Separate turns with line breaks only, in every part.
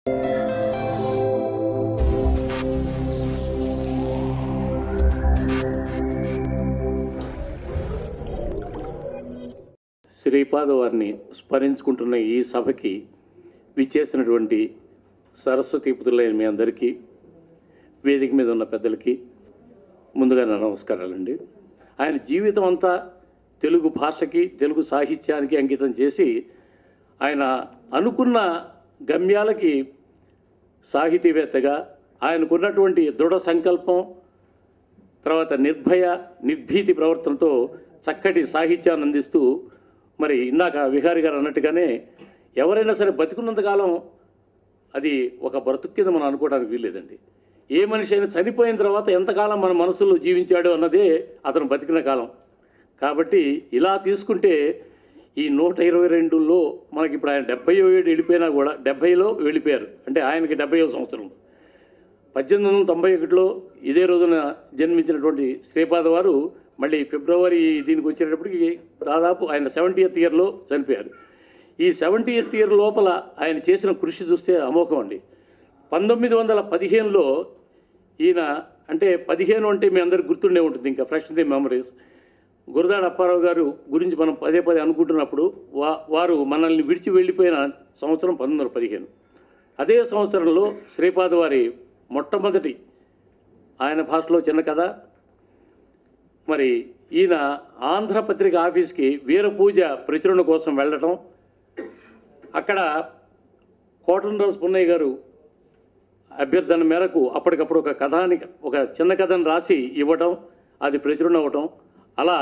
శ్రీపాద వారిని స్మరించుకుంటున్న ఈ సభకి విచ్చేసినటువంటి సరస్వతి పుత్రులైన మీ అందరికీ వేదిక మీద ఉన్న పెద్దలకి ముందుగా నా నమస్కారాలండి ఆయన జీవితం అంతా తెలుగు భాషకి తెలుగు సాహిత్యానికి అంకితం చేసి ఆయన అనుకున్న గమ్యాలకి సాహితీవేత్తగా ఆయనకున్నటువంటి దృఢ సంకల్పం తర్వాత నిర్భయ నిర్భీతి ప్రవర్తనతో చక్కటి సాహిత్యాన్ని అందిస్తూ మరి ఇందాక విహారి గారు అన్నట్టుగానే ఎవరైనా సరే బతికున్నంతకాలం అది ఒక బ్రతుకు కింద మనం అనుకోవడానికి వీల్లేదండి ఏ మనిషి అయినా చనిపోయిన తర్వాత ఎంతకాలం మన మనసులో జీవించాడు అన్నదే అతను బతికిన కాలం కాబట్టి ఇలా తీసుకుంటే ఈ నూట ఇరవై రెండులో మనకి ఇప్పుడు ఆయన డెబ్బై ఏడు వెళ్ళిపోయినా కూడా డెబ్బైలో వెళ్ళిపోయారు అంటే ఆయనకి డెబ్బై సంవత్సరం పద్దెనిమిది వందల తొంభై ఒకటిలో ఇదే రోజున జన్మించినటువంటి శ్రీపాద వారు మళ్ళీ ఫిబ్రవరి దీనికి వచ్చేటప్పటికి దాదాపు ఆయన సెవెంటీ ఎయిత్ ఇయర్లో చనిపోయారు ఈ సెవెంటీ ఎయిత్ ఇయర్ లోపల ఆయన చేసిన కృషి చూస్తే అమోఘం అండి పంతొమ్మిది వందల పదిహేనులో ఈయన అంటే పదిహేను అంటే మీ అందరికి గుర్తుండే ఉంటుంది ఇంకా fresh the memories Gurajada Apparao garu గురించి మనం పదే పదే అనుకుంటున్నప్పుడు వా వారు మనల్ని విడిచి వెళ్ళిపోయిన సంవత్సరం పంతొమ్మిది వందల పదిహేను అదే సంవత్సరంలో శ్రీపాద వారి మొట్టమొదటి ఆయన భాషలో చిన్న కథ మరి ఈయన ఆంధ్రపత్రిక ఆఫీస్కి వీర పూజ ప్రచురణ కోసం వెళ్ళటం అక్కడ కోటనరాజు పున్నయ్య గారు అభ్యర్థన మేరకు అప్పటికప్పుడు ఒక కథాని ఒక చిన్న కథను రాసి ఇవ్వటం అది ప్రచురణ అవ్వటం అలా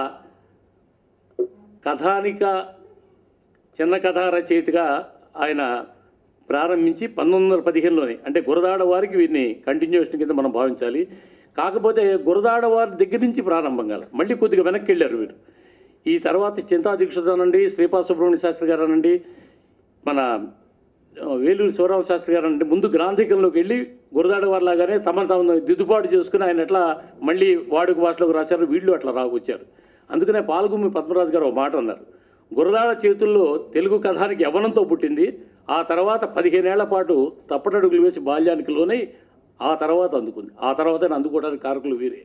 కథానిక చిన్న కథా రచయితగా ఆయన ప్రారంభించి పంతొమ్మిది వందల పదిహేనులోనే అంటే గురదాడ వారికి వీరిని కంటిన్యూషన్ కింద మనం భావించాలి కాకపోతే గురదాడ వారి దగ్గర నుంచి ప్రారంభం కాల మళ్ళీ కొద్దిగా వెనక్కి వెళ్ళారు వీరు ఈ తర్వాత చింతా దీక్షిత్ అనండి శ్రీపాద సుబ్రహ్మణ్య శాస్త్రి గారు అనండి మన ఆ, వేలూరు శివరామ శాస్త్రి గారు అంటే ముందు గ్రాంధికంలోకి వెళ్ళి గురదాడ వారిలాగానే తమ తమ దిద్దుబాటు చేసుకుని ఆయన ఎట్లా మళ్ళీ వాడుక భాషలోకి రాశారు వీళ్ళు అట్లా రా వచ్చారు అందుకనే పాల్గుమ్మి పద్మరాజు గారు ఒక మాట అన్నారు గురదాడ చేతుల్లో తెలుగు కథానికి యవనంతో పుట్టింది ఆ తర్వాత పదిహేనేళ్ల పాటు తప్పటడుగులు వేసి బాల్యానికి లోనై ఆ తర్వాత అందుకుంది ఆ తర్వాత అందుకోవడానికి కారకులు వీరే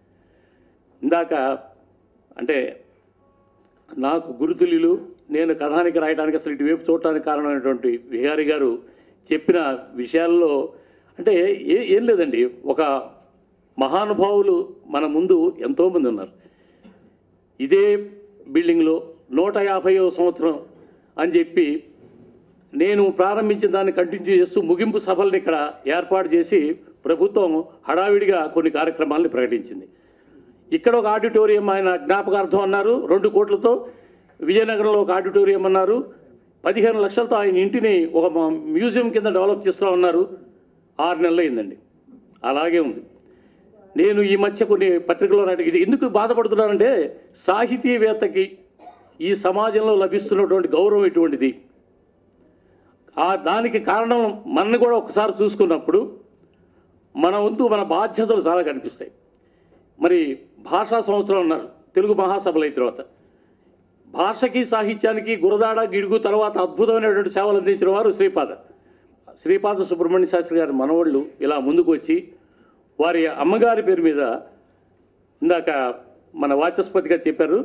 ఇందాక అంటే నాకు గురుతులీలు నేను కథానికి రాయడానికి అసలు ఇటువైపు చూడటానికి కారణమైనటువంటి విహారి గారు చెప్పిన విషయాల్లో అంటే ఏ ఏం లేదండి ఒక మహానుభావులు మన ముందు ఎంతోమంది ఉన్నారు ఇదే బిల్డింగ్లో నూట యాభైవ సంవత్సరం అని చెప్పి నేను ప్రారంభించిన దాన్ని కంటిన్యూ చేస్తూ ముగింపు సభల్ని ఇక్కడ ఏర్పాటు చేసి ప్రభుత్వం హడావిడిగా కొన్ని కార్యక్రమాలను ప్రకటించింది ఇక్కడ ఒక ఆడిటోరియం ఆయన జ్ఞాపకార్థం అన్నారు రెండు కోట్లతో విజయనగరంలో ఒక ఆడిటోరియం అన్నారు పదిహేను లక్షలతో ఆయన ఇంటిని ఒక మ- మ్యూజియం కింద డెవలప్ చేస్తూ ఉన్నారు ఆరు నెలలు అయిందండి అలాగే ఉంది నేను ఈ మధ్య కొన్ని పత్రికల్లో రాయడం ఇది ఎందుకు బాధపడుతున్నానంటే సాహితీవేత్తకి ఈ సమాజంలో లభిస్తున్నటువంటి గౌరవం ఎటువంటిది ఆ దానికి కారణం మనని కూడా ఒకసారి చూసుకున్నప్పుడు మన వంతు మన బాధ్యతలు చాలా కనిపిస్తాయి మరి భాషా సంవత్సరం అన్నారు తెలుగు మహాసభలు అయిన తర్వాత భాషకి సాహిత్యానికి గురదాడ గిడుగు తర్వాత అద్భుతమైనటువంటి సేవలు అందించిన వారు శ్రీపాద శ్రీపాద సుబ్రహ్మణ్య శాస్త్రి గారి మనవళ్ళు ఇలా ముందుకు వచ్చి వారి అమ్మగారి పేరు మీద ఇందాక మన వాచస్పతిగా చెప్పారు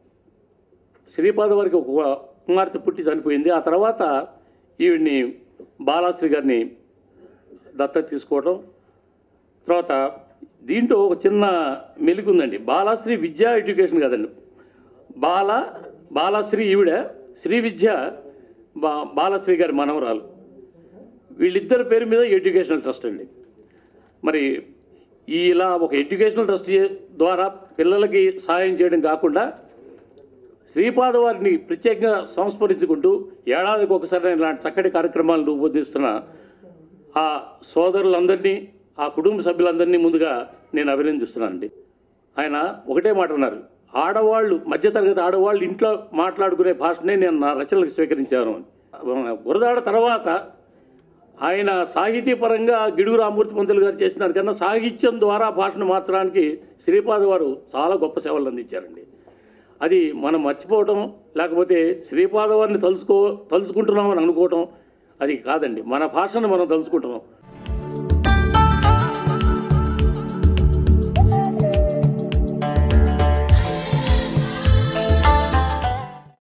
శ్రీపాద వారికి ఒక కుమార్తె పుట్టి చనిపోయింది ఆ తర్వాత ఈవిడ్ని బాలాశ్రీ గారిని దత్తత తీసుకోవడం తర్వాత దీంట్లో ఒక చిన్న మెలికి ఉందండి బాలాశ్రీ విద్యా ఎడ్యుకేషన్ కదండి బాల బాలశ్రీ ఈవిడ శ్రీ విద్య బా బాలశ్రీ గారి మనవరాలు వీళ్ళిద్దరి పేరు మీద ఎడ్యుకేషనల్ ట్రస్ట్ అండి మరి ఈ ఇలా ఒక ఎడ్యుకేషనల్ ట్రస్ట్ చే- ద్వారా పిల్లలకి సహాయం చేయడం కాకుండా శ్రీపాద వారిని ప్రత్యేకంగా సంస్మరించుకుంటూ ఏడాదికి ఒకసారి ఇలాంటి చక్కటి కార్యక్రమాలు రూపొందిస్తున్న ఆ సోదరులందరినీ ఆ కుటుంబ సభ్యులందరినీ ముందుగా నేను అభినందిస్తున్నానండి ఆయన ఒకటే మాట అన్నారు ఆడవాళ్ళు మధ్యతరగతి ఆడవాళ్ళు ఇంట్లో మాట్లాడుకునే భాషనే నేను నా రచనలకు స్వీకరించాను అని గురదాడ తర్వాత ఆయన సాహితీపరంగా గిడుగు రామూర్తి పంతులు గారు చేసిన దానికన్నా సాహిత్యం ద్వారా భాషను మార్చడానికి శ్రీపాద వారు చాలా గొప్ప సేవలు అందించారండి అది మనం మర్చిపోవటం లేకపోతే శ్రీపాద వారిని తలుసుకో తలుచుకుంటున్నామని అనుకోవటం అది కాదండి మన భాషను మనం తలుచుకుంటున్నాం